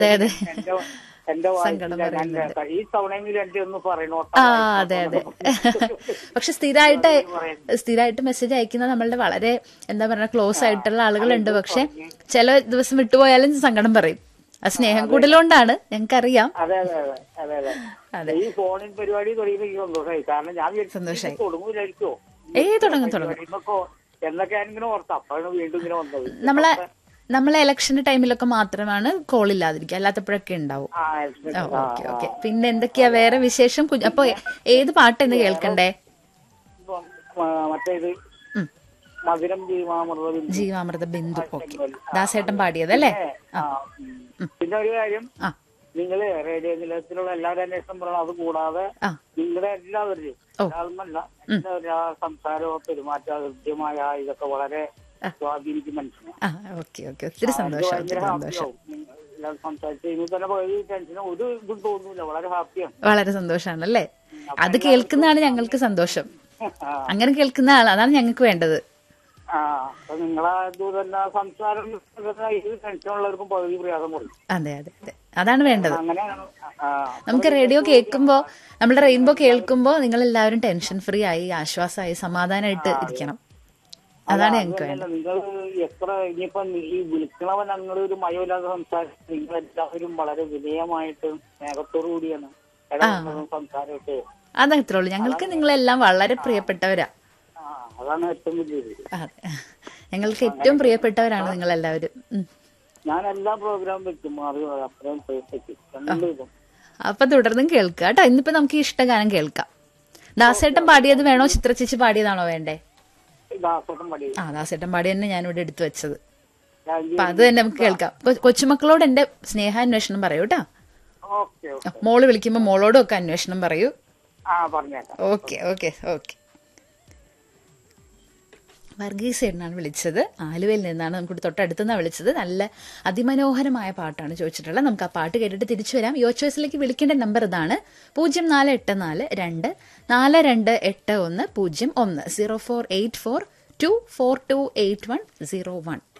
അതെ അതെ എന്റെ എന്റെ സങ്കടം വായിച്ചില്ല ഞാൻ പറയുന്നുണ്ട്. കേൾക്കാം. ഈ തവണയെങ്കിലും എന്റെ ഒന്ന് പറയണോ ആ അതെ അതെ പക്ഷെ സ്ഥിരമായിട്ട് സ്ഥിരമായിട്ട് മെസ്സേജ് അയക്കുന്ന നമ്മളുടെ വളരെ എന്താ പറയുക ക്ലോസ് ആയിട്ടുള്ള ആളുകളുണ്ട് പക്ഷെ ചില ദിവസം വിട്ടുപോയാലും സങ്കടം പറയും ആ സ്നേഹം കൂടുതലുകൊണ്ടാണ് ഞങ്ങൾക്കറിയാം അതെ അതെ അതെ അതെ അതെ അതെ. ഈ ഫോണിൻ പരിപാടി തുടങ്ങിയപ്പോ എനിക്ക് സന്തോഷമായി കാരണം ഞാൻ വിചാരിച്ചു സന്തോഷായി. ഇത് തുടങ്ങൂലായിരിക്കോ ഏയ് തുടങ്ങും തുടങ്ങും എന്നൊക്കെ എന്നൊക്കെ ഞാനിങ്ങനെ ഓർത്ത് അപ്പോഴാണ് വീണ്ടും ഇങ്ങനെ വന്നത് നമ്മളെ നമ്മളെ ഇലക്ഷന്റെ ടൈമിലൊക്കെ മാത്രമാണ് കോൾ ഇല്ലാതിരിക്കുക അല്ലാത്തപ്പോഴൊക്കെ ഉണ്ടാവും ആ ഓക്കെ ഓക്കെ പിന്നെ എന്തൊക്കെയാ വേറെ വിശേഷം കുഞ്ഞ്- അപ്പൊ ഏത് പാട്ടെന്ന് കേൾക്കണ്ടേ ഇപ്പം, ആ, മറ്റേത് ഉം. മധുരം ജീവാമൃതം ജീവാമൃത ബിന്ദു ഓക്കെ ദാസേട്ടൻ പാടിയത് അല്ലേ ആ, ഉം. പിന്നെ ഒരു കാര്യം ആ നിങ്ങള് റേഡിയോ നിലയത്തിലുള്ള എല്ലാവരും അന്വേഷണം പറയണം അത് കൂടാതെ ആ നിങ്ങളുടെ എല്ലാവരുടെയും ഓ. ഒരാളെന്നല്ല എല്ലാവരും ആ സംസാരവും പെരുമാറ്റ ഹൃദ്യമായ ഇതൊക്കെ വളരെ സ്വാധീനിക്കും മനുഷ്യനെ ആ ഓക്കെ ഓക്കെ ഒത്തിരി സന്തോഷം ഭയങ്കര ഒത്തിരി സന്തോഷം ഹാപ്പിയാവും നിങ്ങൾ എല്ലാം സംസാരിച്ച് കഴിയുമ്പോൾ തന്നെ പകുതി ടെൻഷനും ഒരു ഇതും തോന്നൂല വളരെ ഹാപ്പിയാണ് വളരെ സന്തോഷമാണ് അല്ലേ അത് കേൾക്കുന്നതാണ് ഞങ്ങൾക്ക് സന്തോഷം ആ, അങ്ങനെ കേൾക്കുന്ന ആൾ അതാണ് ഞങ്ങൾക്ക് വേണ്ടത് ആ അപ്പൊ നിങ്ങളെ ഇത് തന്നെ സംസാരം ഇത് ടെൻഷനുള്ളവർക്കും പകുതി പ്രയാസം കൊടുക്കും അതെ അതെ അതെ അതാണ് വേണ്ടത് അങ്ങനെയാണ് ആ നമുക്ക് റേഡിയോ കേൾക്കുമ്പോ നമ്മുടെ റെയിൻബോ കേൾക്കുമ്പോ നിങ്ങൾ എല്ലാവരും ടെൻഷൻ ഫ്രീ ആയി ആശ്വാസമായി സമാധാനമായിട്ട് ഇരിക്കണം അതാണ് ഞങ്ങൾക്ക് വേണ്ടത് നിങ്ങൾ എത്ര ഇനിയിപ്പം ഈ വിളിക്കണവൻ അങ്ങനെ ഒരു മയമില്ലാതെ സംസാരിച്ച് നിങ്ങളെല്ലാവരും വളരെ വിനയമായിട്ട് സ്നേഹത്തോടു കൂടിയാണ് ഇടപെടുന്നതും സംസാരമൊക്കെ അതത്രേ ഉള്ളൂ ഞങ്ങൾക്ക് നിങ്ങളെല്ലാം വളരെ പ്രിയപ്പെട്ടവരാ ആ അതാണ് ഏറ്റവും വലിയത് അതെ ഞങ്ങൾക്ക് ഏറ്റവും പ്രിയപ്പെട്ടവരാണ് നിങ്ങളെല്ലാവരും ഉം. ഞാൻ എല്ലാ പ്രോഗ്രാം വെക്കും മാറി അത്രയും പേഴ്സയ്ക്ക് രണ്ടും അപ്പൊ തുടർന്നും കേൾക്കുക കേട്ടോ ഇന്നിപ്പോ നമുക്ക് ഈ ഇഷ്ടഗാനം കേൾക്കാം ദാസേട്ടൻ പാടിയത് വേണോ ചിത്ര ചേച്ചി പാടിയതാണോ വേണ്ടേ ദാസോട്ടം പടി ആ ദാസേട്ടൻ പാടി തന്നെ ഞാനിവിടെ എടുത്തു വെച്ചത് താങ്ക് അപ്പൊ അത് തന്നെ നമുക്ക് കേൾക്കാം കൊ- കൊച്ചുമക്കളോട് എന്റെ സ്നേഹാന്വേഷണം പറയൂ കേട്ടോ ഓക്കെ ഓക്കെ മോള് വിളിക്കുമ്പോ മോളോടും ഒക്കെ അന്വേഷണം പറയൂ ആ പറഞ്ഞേക്കാം ഓക്കെ ഓക്കെ ഓക്കെ വർഗീസ് ചേട്ടനാണ് വിളിച്ചത് ആലുവയിൽ നിന്നാണ് നമുക്ക് തൊട്ടടുത്തുനിന്നാണ് വിളിച്ചത് നല്ല അതിമനോഹരമായ പാട്ടാണ് ചോദിച്ചിട്ടുള്ളത് നമുക്ക് ആ പാട്ട് കേട്ടിട്ട് തിരിച്ചു വരാം യോ ചോയ്സിലേക്ക് വിളിക്കേണ്ട നമ്പർ ഇതാണ് പൂജ്യം നാല് എട്ട് നാല് രണ്ട് നാല് രണ്ട് എട്ട് ഒന്ന് പൂജ്യം ഒന്ന് zero four eight four two four two eight one zero one